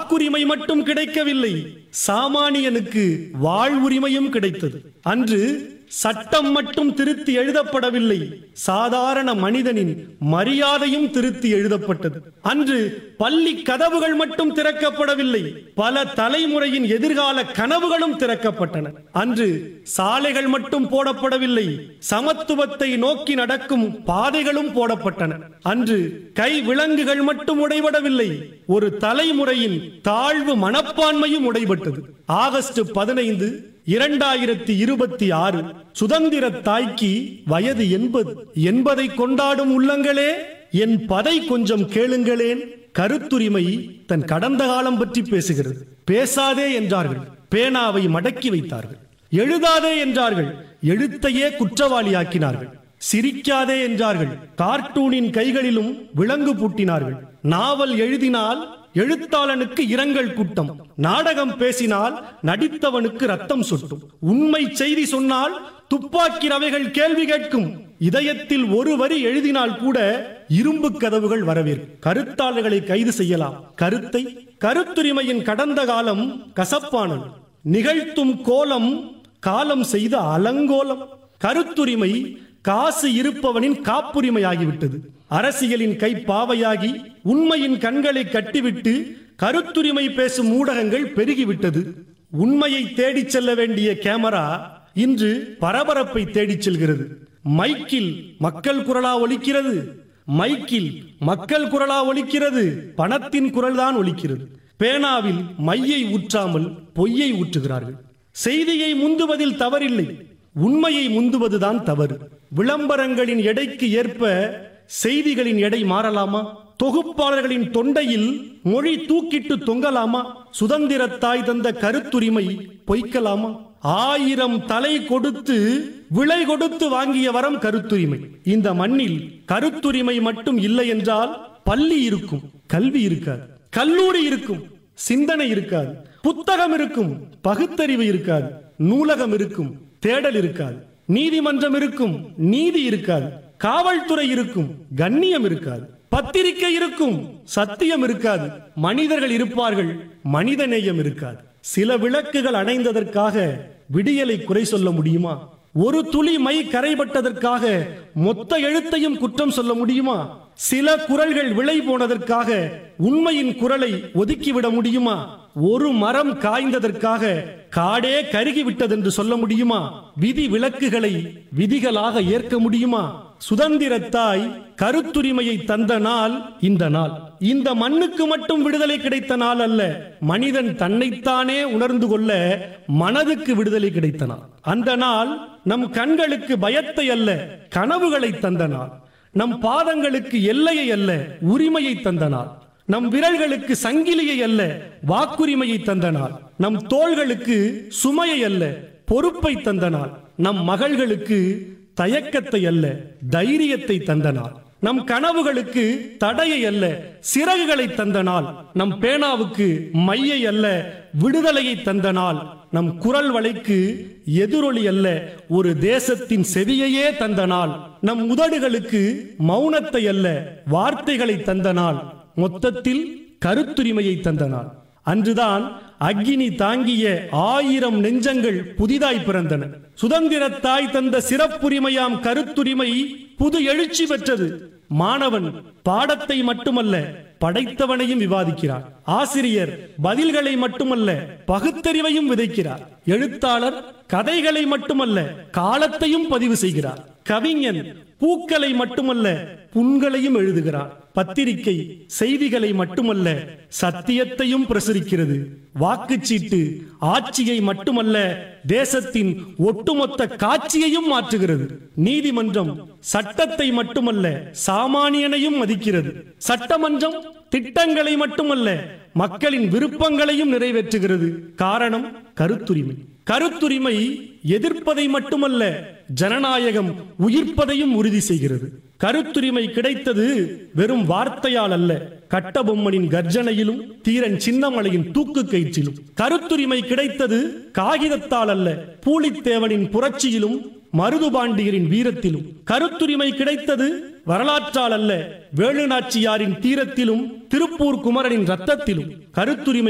வாக்குரிமை மட்டும் கிடைக்கவில்லை சாமானியனுக்கு வாழ்வுரிமையும் கிடைத்தது அன்று சட்டம் மட்டும் திருத்தி எழுதப்படவில்லை சாதாரண மனிதனின் மரியாதையும் திருத்தி எழுதப்பட்டது அன்று பள்ளி கதவுகள் மட்டும் திறக்கப்படவில்லை பல தலைமுறையின் எதிர்கால கனவுகளும் திறக்கப்பட்டன அன்று சாலைகள் மட்டும் போடப்படவில்லை சமத்துவத்தை நோக்கி நடக்கும் பாதைகளும் போடப்பட்டன அன்று கை விலங்குகள் மட்டும் உடைபடவில்லை ஒரு தலைமுறையின் தாழ்வு மனப்பான்மையும் உடைபட்டது ஆகஸ்ட் பதினைந்து இரண்டாயிரத்தி இருபத்தி ஆறு சுதந்திர தாய்க்கு வயது எண்பது என்பதை கொண்டாடும் உள்ளங்களே என் பதை கொஞ்சம் கேளுங்களேன் கருத்துரிமை தன் கடந்த காலம் பற்றி பேசுகிறது பேசாதே என்றார்கள் பேனாவை மடக்கி வைத்தார்கள் எழுதாதே என்றார்கள் எழுத்தையே குற்றவாளியாக்கினார்கள் சிரிக்காதே என்றார்கள் கார்ட்டூனின் கைகளிலும் விலங்கு பூட்டினார்கள் நாவல் எழுதினால் எழுத்தாளனுக்கு இரங்கல் கூட்டம் நாடகம் பேசினால் நடித்தவனுக்கு ரத்தம் சொட்டும் உண்மை செய்தி சொன்னால் துப்பாக்கி ரவைகள் கேள்வி கேட்கும் இதயத்தில் ஒரு வரி எழுதினால் கூட இரும்பு கதவுகள் வரவேற்கும் கருத்தாளர்களை கைது செய்யலாம் கருத்தை கருத்துரிமையின் கடந்த காலம் கசப்பானது நிகழ்த்தும் கோலம் காலம் செய்த அலங்கோலம் கருத்துரிமை காசு இருப்பவனின் காப்புரிமையாகிவிட்டது அரசியலின் கை பாவையாகி உண்மையின் கண்களை கட்டிவிட்டு கருத்துரிமை பேசும் ஊடகங்கள் பெருகிவிட்டது உண்மையை தேடிச் செல்ல வேண்டிய கேமரா இன்று பரபரப்பை தேடிச் செல்கிறது மைக்கில் மக்கள் குரலா ஒலிக்கிறது மைக்கில் மக்கள் குரலா ஒலிக்கிறது பணத்தின் குரல்தான் ஒலிக்கிறது பேனாவில் மையை ஊற்றாமல் பொய்யை ஊற்றுகிறார்கள் செய்தியை முந்துவதில் தவறில்லை உண்மையை முந்துவதுதான் தவறு விளம்பரங்களின் எடைக்கு ஏற்ப செய்திகளின் எடை மாறலாமா தொகுப்பாளர்களின் தொண்டையில் மொழி தூக்கிட்டு தொங்கலாமா சுதந்திரத்தாய் தந்த கருத்துரிமை பொய்க்கலாமா ஆயிரம் தலை கொடுத்து விலை கொடுத்து வாங்கிய வரம் கருத்துரிமை இந்த மண்ணில் கருத்துரிமை மட்டும் இல்லை என்றால் பள்ளி இருக்கும் கல்வி இருக்காது கல்லூரி இருக்கும் சிந்தனை இருக்காது புத்தகம் இருக்கும் பகுத்தறிவு இருக்காது நூலகம் இருக்கும் தேடல் இருக்காது நீதிமன்றம் இருக்கும் நீதி இருக்காது காவல்துறை இருக்கும் கண்ணியம் இருக்காது பத்திரிகை இருக்கும் சத்தியம் இருக்காது மனிதர்கள் இருப்பார்கள் மனிதநேயம் இருக்காது சில விளக்குகள் அணைந்ததற்காக விடியலை குறை சொல்ல முடியுமா ஒரு துளி மை கரைபட்டதற்காக மொத்த எழுத்தையும் குற்றம் சொல்ல முடியுமா சில குரல்கள் விளை போனதற்காக உண்மையின் குரலை ஒதுக்கிவிட முடியுமா ஒரு மரம் காய்ந்ததற்காக காடே கருகி விட்டதென்று சொல்ல முடியுமா விதி விலக்குகளை விதிகளாக ஏற்க முடியுமா சுதந்திரத்தாய் கருத்துரிமையை தந்த நாள் இந்த நாள் இந்த மண்ணுக்கு மட்டும் விடுதலை கிடைத்த நாள் அல்ல மனிதன் தன்னைத்தானே உணர்ந்து கொள்ள மனதுக்கு விடுதலை கிடைத்த நாள் அந்த நாள் நம் கண்களுக்கு பயத்தை அல்ல கனவுகளை தந்த நாள் நம் பாதங்களுக்கு எல்லையை அல்ல உரிமையை தந்த நாள் நம் விரல்களுக்கு சங்கிலியை அல்ல வாக்குரிமையை தந்த நாள் நம் தோள்களுக்கு சுமையை அல்ல பொறுப்பை தந்த நாள் நம் மகள்களுக்கு தயக்கத்தை அல்ல தைரியத்தை தந்த நாள் நம் கனவுகளுக்கு தடையை அல்ல சிறகுகளை தந்த நாள் நம் பேனாவுக்கு மையை அல்ல விடுதலையை தந்த நாள் நம் குரல் வலைக்கு எதிரொலி அல்ல ஒரு தேசத்தின் செவியையே தந்த நாள் நம் உதடுகளுக்கு மௌனத்தை அல்ல வார்த்தைகளை தந்த நாள் மொத்தத்தில் கருத்துரிமையை தந்த நாள் அன்றுதான் அக்கினி தாங்கிய ஆயிரம் நெஞ்சங்கள் புதிதாய் பிறந்தன சுதந்திரத்தாய் தந்த சிறப்புரிமையாம் கருத்துரிமை புது எழுச்சி பெற்றது மாணவன் பாடத்தை மட்டுமல்ல படைத்தவனையும் விவாதிக்கிறார் ஆசிரியர் பதில்களை மட்டுமல்ல பகுத்தறிவையும் விதைக்கிறார் எழுத்தாளர் கதைகளை மட்டுமல்ல காலத்தையும் பதிவு செய்கிறார் கவிஞன் பூக்களை மட்டுமல்ல புண்களையும் எழுதுகிறார் பத்திரிகை செய்திகளை மட்டுமல்ல சத்தியத்தையும் பிரசுரிக்கிறது வாக்குச்சீட்டு ஆட்சியை மட்டுமல்ல தேசத்தின் ஒட்டுமொத்த காட்சியையும் மாற்றுகிறது நீதிமன்றம் சட்டத்தை மட்டுமல்ல சாமானியனையும் மதிக்கிறது சட்டமன்றம் திட்டங்களை மட்டுமல்ல மக்களின் விருப்பங்களையும் நிறைவேற்றுகிறது காரணம் கருத்துரிமை கருத்துரிமை எதிர்ப்பதை மட்டுமல்ல ஜனநாயகம் உயிர்ப்பதையும் உறுதி செய்கிறது கருத்துரிமை கிடைத்தது வெறும் வார்த்தையால் அல்ல கட்டபொம்மனின் கர்ஜனையிலும் தீரன் சின்னமலையின் தூக்கு கயிற்றிலும் கருத்துரிமை கிடைத்தது காகிதத்தால் அல்ல பூலித்தேவனின் புரட்சியிலும் மருதுபாண்டியரின் வீரத்திலும் கருத்துரிமை கிடைத்தது வரலாற்றால் அல்ல வேலுநாச்சியாரின் தீரத்திலும் திருப்பூர் குமரனின் ரத்தத்திலும் கருத்துரிமை